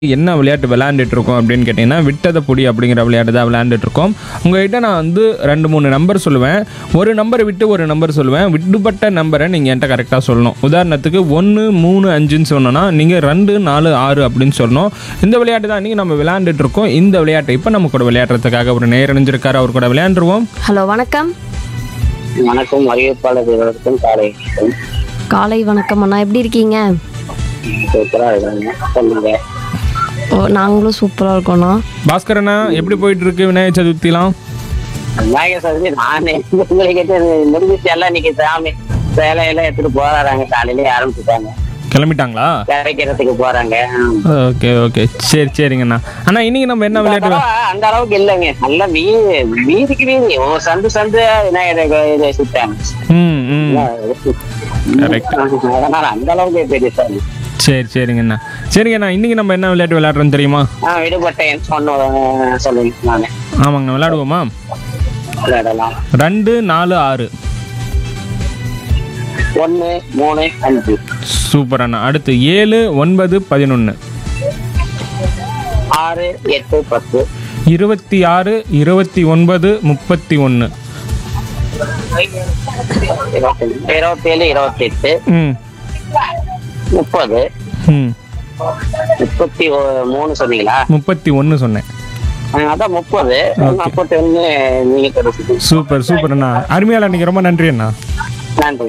என்ன விளையாட்டு விளையாண்டுட்டு இருக்கோம் அப்படின்னு கேட்டிங்கன்னா விட்டத பொடி அப்படிங்கிற விளையாட்டு தான் விளையாண்டுட்டு இருக்கோம் உங்ககிட்ட நான் வந்து ரெண்டு மூணு நம்பர் சொல்லுவேன் ஒரு நம்பரை விட்டு ஒரு நம்பர் சொல்லுவேன் விடுபட்ட நம்பரை நீங்கள் என்கிட்ட கரெக்டாக சொல்லணும் உதாரணத்துக்கு ஒன்று மூணு அஞ்சுன்னு சொன்னோன்னா நீங்கள் ரெண்டு நாலு ஆறு அப்படின்னு சொல்லணும் இந்த விளையாட்டு தான் நீங்கள் நம்ம விளையாண்டுட்டு இருக்கோம் இந்த விளையாட்டை இப்போ நம்ம கூட விளையாடுறதுக்காக ஒரு நேர் இணைஞ்சிருக்காரு அவர் கூட விளையாண்டுருவோம் ஹலோ வணக்கம் வணக்கம் அறிவிப்பாளர் இருவருக்கும் காலை வணக்கம். காலை வணக்கம் அண்ணா எப்படி இருக்கீங்க சூப்பரா இருக்காங்க சொல்லுங்க ஓ நாங்களும் சூப்பராக இருக்கோண்ணா பாஸ்கரண்ணா எப்படி போயிட்டு இருக்கு விநாயகர் சதுர்த்திலாம் விநாயகர் சதுர்த்தி நானே உங்களை கேட்டு முடிஞ்சிச்சு எல்லாம் இன்னைக்கு சாமி சேலையெல்லாம் எடுத்துட்டு போறாங்க காலையிலேயே ஆரம்பிச்சுட்டாங்க கிளம்பிட்டாங்களா கரைக்கிறதுக்கு போறாங்க ஓகே ஓகே சரி சரிங்கண்ணா அண்ணா இன்னைக்கு நம்ம என்ன விளையாட்டு விளை- அதெல்லாம் அந்த அளவுக்கு இல்லைங்க நல்லா வீ வீதிக்கு வீதி ஓ சந்து சந்து விநாயகர் கோயிலை சுத்தாங்க ம் ம் Correct. அதனால அந்த அளவுக்கு பெருசா இல்லை. சரி சரிங்கண்ணா சரிங்கண்ணா இன்னைக்கு நம்ம என்ன விளையாட்டு விளையாடுறோம் தெரியுமா ஆ விடுபட்டேன் சொன்ன சொல்லுங்க நானு ஆமாங்க விளையாடுவோமா விளையாடலாம் ரெண்டு நாலு ஆறு ஒண்ணு மூணு அஞ்சு சூப்பர் அண்ணா அடுத்து ஏழு ஒன்பது பதினொன்று ஆறு எட்டு பத்து இருபத்தி ஆறு இருபத்தி ஒன்பது முப்பத்தி ஒன்று இருபத்தஞ்சு இருபத்தேழு இருபத்தி எட்டு ம் முப்பது ம் முப்பத்தி ஒ- மூணு சொன்னீங்களா முப்பத்தி ஒன்று சொன்னேன் ஆ, அதான் முப்பது முப்பத்தி ஒண்ணு நீங்க கிடைச்சது சூப்பர் சூப்பர் அண்ணா அருமையால் அன்னைக்கு ரொம்ப நன்றி அண்ணா நன்றி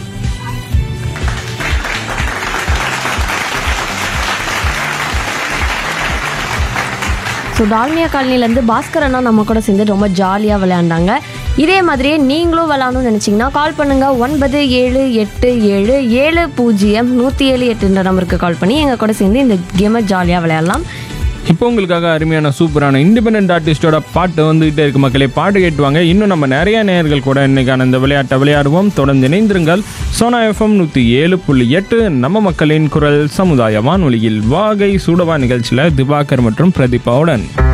ஸோ டால்மியா காலனிலேருந்து பாஸ்கர் அண்ணா நம்ம கூட சேர்ந்து ரொம்ப ஜாலியாக விளையாண்டாங்க இதே மாதிரியே நீங்களும் விளையாடணும்னு நினச்சிங்கன்னா கால் பண்ணுங்கள் ஒன்பது ஏழு எட்டு ஏழு ஏழு பூஜ்ஜியம் நூற்றி ஏழு எட்டுன்ற நம்பருக்கு கால் பண்ணி எங்கள் கூட சேர்ந்து இந்த கேமை ஜாலியாக விளையாடலாம் இப்போ உங்களுக்காக அருமையான சூப்பரான இண்டிபெண்டன்ட் ஆர்டிஸ்டோட பாட்டு வந்துகிட்டே இருக்கு மக்களே பாட்டு கேட்டுவாங்க இன்னும் நம்ம நிறைய நேயர்கள் கூட இன்னைக்கான இந்த விளையாட்டை விளையாடுவோம் தொடர்ந்து இணைந்திருங்கள் சோனா எஃப்எம் நூற்றி ஏழு புள்ளி எட்டு நம்ம மக்களின் குரல் சமுதாய வானொலியில் வாகை சூடவா நிகழ்ச்சியில் திவாகர் மற்றும் பிரதீபாவுடன்